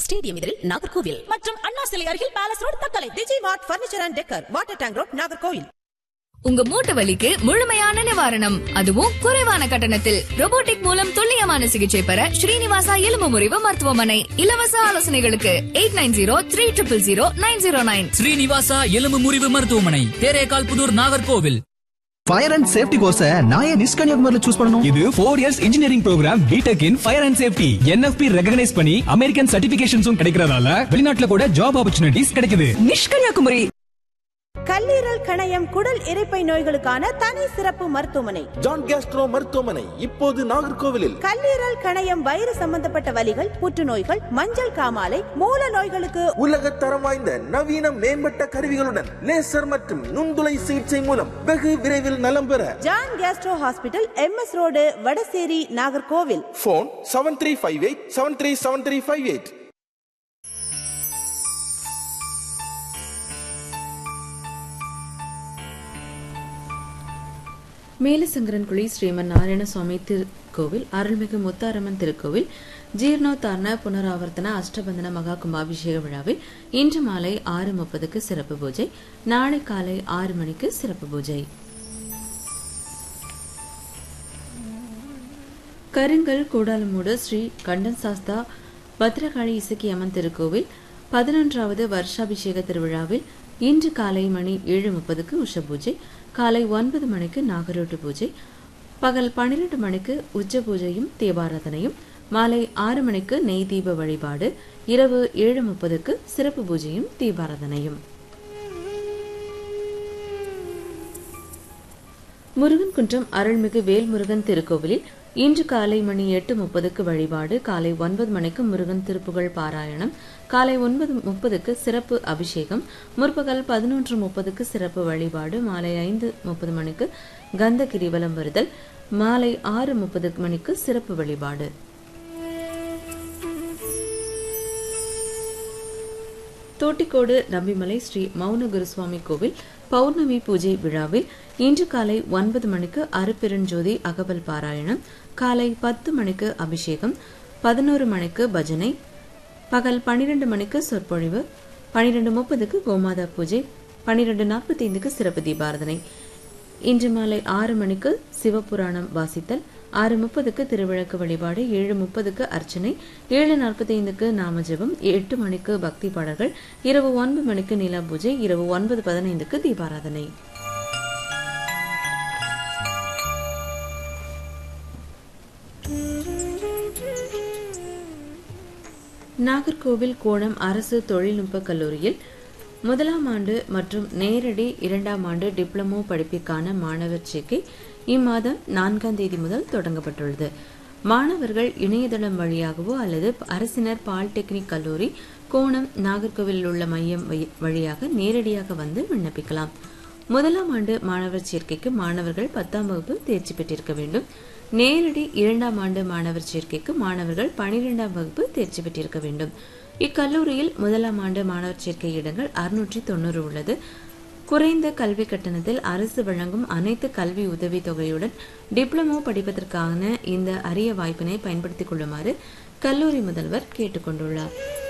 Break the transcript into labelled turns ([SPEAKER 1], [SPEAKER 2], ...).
[SPEAKER 1] stadium எதிரில் நாகர்கோவில்
[SPEAKER 2] மற்றும் அண்ணா சிலை அருகில் palace road Thuckalay
[SPEAKER 3] Vijay mart furniture and decor water tank road Nagercoil
[SPEAKER 4] உங்க மூட்டு வலிக்கு முழுமையான நிவாரணம் அதுவும் குறைவான கட்டணத்தில் robotic மூலம் துல்லியமான சிகிச்சை பெற ஸ்ரீனிவாசா எலும்பு முறிவு மருத்துவமனை இலவச ஆலோசனைகளுக்கு eight nine zero three triple zero nine zero nine
[SPEAKER 5] Srinivasa எலும்பு முறிவு மருத்துவமனை Therekal Puthur Nagercoil
[SPEAKER 6] fire and safety course நான் ஏன் நிஸ் கன்னியாகுமரியில சூஸ் பண்ணணும்
[SPEAKER 7] இது four years engineering program BTech in fire and safety NFP recognise பண்ணி அமெரிக்கன் சர்டிபிகேஷன்ஸும் கிடைக்கிறதால வெளிநாட்டுல கூட ஜாப் ஆப்பர்ச்சுனிட்டிஸ் கிடைக்குது
[SPEAKER 2] நிஷ்கன்யாகுமரி
[SPEAKER 3] கல்லீரல் கணையம் குடல் இரைப்பை நோய்களுக்கான தனி சிறப்பு மருத்துவமனை
[SPEAKER 8] ஜான் கேஸ்ட்ரோ மருத்துவமனை இப்போது நாகர்கோவிலில்
[SPEAKER 3] கல்லீரல் கணையம் வயிறு சம்பந்தப்பட்ட வலிகள் புற்றுநோய்கள் மஞ்சள் காமாலை மூல நோய்களுக்கு
[SPEAKER 8] உலக தரம் வாய்ந்த நவீன மேம்பட்ட கருவிகளுடன் லேசர் மற்றும் நுண்துளை சிகிச்சை மூலம் வெகு விரைவில் நலம் பெற
[SPEAKER 3] John gastro hospital MS road Vadasery Nagercoil
[SPEAKER 8] phone seven three five eight seven three seven three five eight
[SPEAKER 9] Melasankarankuzhi Sriman Narayanaswamy திருக்கோவில் அருள்மிகு முத்தாரம்மன் திருக்கோவில் ஜீர்ணோத்தாரண புனராவர்த்தன அஷ்டபந்தன மகா கும்பாபிஷேக விழாவில் இன்று மாலை ஆறு முப்பதுக்கு சிறப்பு பூஜை நாளை காலை ஆறு மணிக்கு சிறப்பு பூஜை கருங்கல் கூடாலமூடு ஸ்ரீ கண்டன் சாஸ்தா பத்ரகாளி இசக்கி அம்மன் திருக்கோவில் பதினொன்றாவது வருஷாபிஷேக திருவிழாவில் இன்று காலை மணி ஏழு முப்பதுக்கு உஷ பூஜை காலை ஒன்பது மணிக்கு நாகரோட்டு பூஜை பகல் பன்னிரண்டு மணிக்கு உச்ச பூஜையும் தீபாராதனையும் மாலை ஆறு மணிக்கு நெய் தீப வழிபாடு இரவு ஏழு முப்பதுக்கு சிறப்பு பூஜையும் தீபாராதனையும் முருகன் குன்றம் அருள்மிகு வேல்முருகன் திருக்கோவிலில் இன்று காலை மணி எட்டு முப்பதுக்கு வழிபாடு காலை ஒன்பது மணிக்கு முருகன் திருப்புகழ் பாராயணம் காலை ஒன்பது முப்பதுக்கு சிறப்பு அபிஷேகம் முற்பகல் பதினொன்று முப்பதுக்கு சிறப்பு வழிபாடு மாலை ஐந்து முப்பது மணிக்கு கந்த கிரிவலம் வருதல் மாலை ஆறு முப்பது மணிக்கு சிறப்பு வழிபாடு தோட்டிக்கோடு நம்பிமலை ஸ்ரீ மௌன குருசுவாமி கோவில் பௌர்ணமி பூஜை விழாவில் இன்று காலை ஒன்பது மணிக்கு அருப்பெருஞ்சோதி அகவல் பாராயணம் காலை பத்து மணிக்கு அபிஷேகம் பதினோரு மணிக்கு பஜனை பகல் பனிரெண்டு மணிக்கு சொற்பொழிவு பனிரெண்டு முப்பதுக்கு கோமாதா பூஜை பனிரெண்டு நாற்பத்தைந்துக்கு சிறப்பு தீபாரதனை இன்று மாலை ஆறு மணிக்கு சிவபுராணம் வாசித்தல் ஆறு முப்பதுக்கு திருவிளக்கு வழிபாடு ஏழு முப்பதுக்கு அர்ச்சனை ஏழு நாற்பத்தைந்துக்கு நாமஜபம் எட்டு மணிக்கு பக்தி பாடல்கள் இரவு ஒன்பது மணிக்கு நிலா பூஜை இரவு ஒன்பது பதினைந்துக்கு தீபாராதனை நாகர்கோவில் கோணம் அரசு தொழில்நுட்ப கல்லூரியில் முதலாம் ஆண்டு மற்றும் நேரடி இரண்டாம் ஆண்டு டிப்ளமோ படிப்பிற்கான மாணவர் சேர்க்கை இம்மாதம் நான்காம் தேதி முதல் தொடங்கப்பட்டுள்ளது மாணவர்கள் இணையதளம் வழியாகவோ அல்லது அரசினர் பாலிடெக்னிக் கல்லூரி கோணம் நாகர்கோவிலில் உள்ள மையம் வை- வழியாக நேரடியாக வந்து விண்ணப்பிக்கலாம் முதலாம் ஆண்டு மாணவர் சேர்க்கைக்கு மாணவர்கள் பத்தாம் வகுப்பு தேர்ச்சி பெற்றிருக்க வேண்டும் நேரடி இரண்டாம் ஆண்டு மாணவர் சேர்க்கைக்கு மாணவர்கள் பனிரெண்டாம் வகுப்பு தேர்ச்சி பெற்றிருக்க வேண்டும் இக்கல்லூரியில் முதலாம் ஆண்டு மாணவர் சேர்க்கை இடங்கள் அறுநூற்றி தொண்ணூறு உள்ளது குறைந்த கல்வி கட்டணத்தில் அரசு வழங்கும் அனைத்து கல்வி உதவித் தொகையுடன் டிப்ளமோ படிப்பதற்கான இந்த அரிய வாய்ப்பினை பயன்படுத்திக் கொள்ளுமாறு கல்லூரி முதல்வர் கேட்டுக்கொண்டுள்ளார்